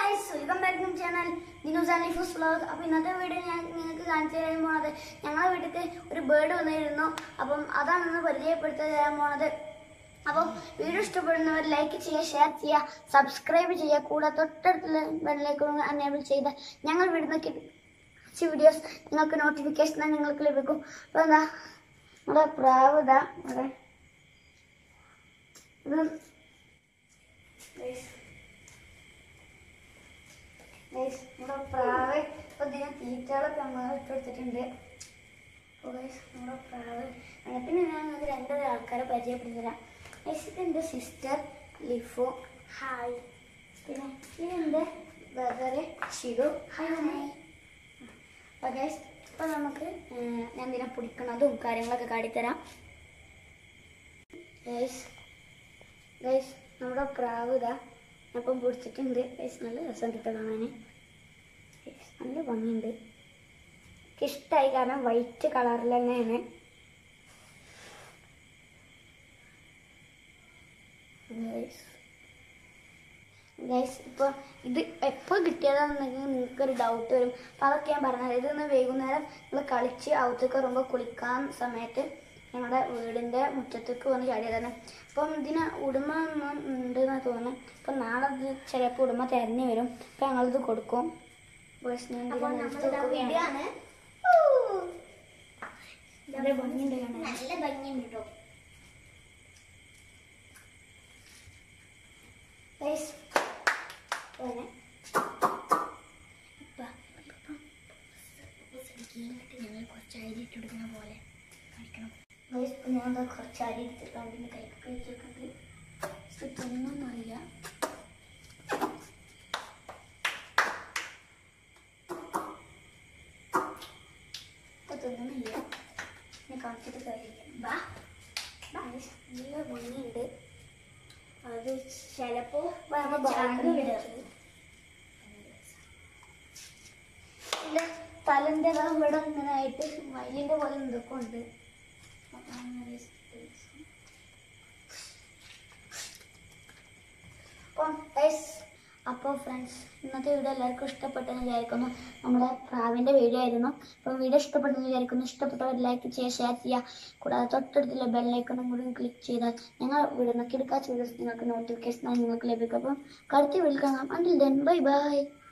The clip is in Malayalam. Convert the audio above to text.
Guys welcome back to channel Dinoos and Lifus vlog അപ്പോൾ ഇന്നത്തെ വീഡിയോ ഞാൻ നിങ്ങൾക്ക് കാണിച്ചു തരാൻ പോണത് ഞങ്ങളുടെ വീട്ടിലേക്ക് ഒരു ബേർഡ് വന്നിരുന്നു അപ്പം അതാണ് ഇന്ന് പരിചയപ്പെടുത്തി തരാൻ പോണത് അപ്പം വീഡിയോ ഇഷ്ടപ്പെടുന്നവർ ലൈക്ക് ചെയ്യുക ഷെയർ ചെയ്യുക സബ്സ്ക്രൈബ് ചെയ്യുക കൂടെ തൊട്ടടുത്തുള്ള ബെല്ലിലേക്ക് അനേബിൾ ചെയ്ത് ഞങ്ങൾ വിടുന്ന കുറച്ച് വീഡിയോസ് നിങ്ങൾക്ക് നോട്ടിഫിക്കേഷൻ നിങ്ങൾക്ക് ലഭിക്കും അപ്പോൾ എന്താ നമ്മുടെ പ്രാവ് ഇതാ ഇവിടെ ഇത് ഗൈസ് ഗൈസ് നമ്മുടെ പ്രാവ് ഇപ്പൊ ഇതിന് തീറ്റകളൊക്കെ നമ്മൾ ഇട്ടെടുത്തിട്ടുണ്ട് അപ്പോൾ ഗൈസ് നമ്മുടെ പ്രാവ് അങ്ങനെ പിന്നെ ഞാൻ നിങ്ങൾക്ക് രണ്ടര ആൾക്കാരെ പരിചയപ്പെടുത്തി തരാം ഗൈസ് ഇത് എൻ്റെ സിസ്റ്റർ ലിഫു ഹായ് പിന്നെ ഇതെൻ്റെ ബ്രദറ് ഷിഡു ഹായ് അപ്പോൾ ഗൈസ് ഇപ്പോൾ നമുക്ക് ഏർ, ഞാൻ ഇതിനെ പിടിക്കണതും കാര്യങ്ങളൊക്കെ കാട്ടിത്തരാം ഗൈസ് ഗൈസ് നമ്മുടെ പ്രാവ് ഇതാ ഞാൻ ഇപ്പം പിടിച്ചിട്ടുണ്ട് ഗൈസ് നല്ല രസം കിട്ടുക കാണാൻ ഗൈസ് നല്ല ഭംഗിയുണ്ട് എനിക്ക് ഇഷ്ടമായി കാരണം വൈറ്റ് കളറിൽ തന്നെയാണ് ഗൈസ് ഗൈസ് ഇപ്പോൾ ഇത് എപ്പോൾ കിട്ടിയതാണെന്നുണ്ടെങ്കിൽ നിങ്ങൾക്കൊരു ഡൗട്ട് വരും അപ്പോൾ അതൊക്കെ ഞാൻ പറഞ്ഞത് ഇതൊന്ന് വൈകുന്നേരം നിങ്ങൾ കളിച്ച് അകത്തേക്ക് വരുമ്പോൾ കുളിക്കാൻ സമയത്ത് ഞങ്ങളുടെ വീടിൻ്റെ മുറ്റത്തേക്ക് വന്ന് ചാടിയതാണ് അപ്പം ഇതിന് ഉടുമ ഒന്നും ഉണ്ടെന്ന് തോന്നുന്നു അപ്പം നാളെ ഇത് ചിലപ്പോൾ ഉടുമ തിരഞ്ഞു വരും അപ്പം ഞങ്ങളിത് കൊടുക്കും Boys, ഞാൻ ഇതിനെ എടുത്ത് വെക്കുകയാണ്. നല്ല ഭംഗിയുണ്ട് കാണാൻ. നല്ല ഭംഗിയുണ്ട് കേട്ടോ Guys, പോരെ. ഇപ്പ, ഞങ്ങൾ കുറച്ച് അരി ഇട്ട് കൊടുക്കുന്ന പോലെ കാണിക്കണം Guys, ഇപ്പൊ ഞാൻ ദാ കുറച്ച് അരി എടുത്തിട്ടുണ്ട് ഇതിന് കൈക്ക് വെച്ചിട്ടുണ്ട് പക്ഷെ തിന്നൊന്നും അറിയില്ല ഇപ്പൊ തിന്നുന്നില്ല ഞാൻ കാണിച്ചിട്ട് കാര്യമില്ല വാ Guys, നല്ല ഭംഗിയുണ്ട് അത് ചിലപ്പോ നമ്മൾ ചാടി ബാക്കിൽ വിടും ഇല്ല തലന്റെ ദാ ഇവിടെ ഇങ്ങനെ ആയിട്ട് മയിലിന്റെ പോലെ എന്തൊക്കെ ഉണ്ട് അതാണ് guys ഇത്. അപ്പം guys, അപ്പോൾ ഫ്രണ്ട്സ് ഇന്നത്തെ വീഡിയോ എല്ലാവർക്കും ഇഷ്ടപ്പെട്ടെന്ന് വിചാരിക്കുന്നു നമ്മുടെ പ്രാവിൻ്റെ വീഡിയോ ആയിരുന്നു അപ്പോൾ വീഡിയോ ഇഷ്ടപ്പെട്ടെന്ന് വിചാരിക്കുന്നു ഇഷ്ടപ്പെട്ടവർ ലൈക്ക് ചെയ്യുക ഷെയർ ചെയ്യുക കൂടാതെ തൊട്ടടുത്തുള്ള ബെല്ലൈക്കണും കൂടി ക്ലിക്ക് ചെയ്താൽ ഞങ്ങൾ വിടുന്ന കിടക്കാച്ച വീഡിയോസ് നിങ്ങൾക്ക് നോട്ടിഫിക്കേഷൻ നിങ്ങൾക്ക് ലഭിക്കും അപ്പം കടുത്ത വിളിക്കാം അണ്ടിൽ ദെൻ ബൈ ബൈ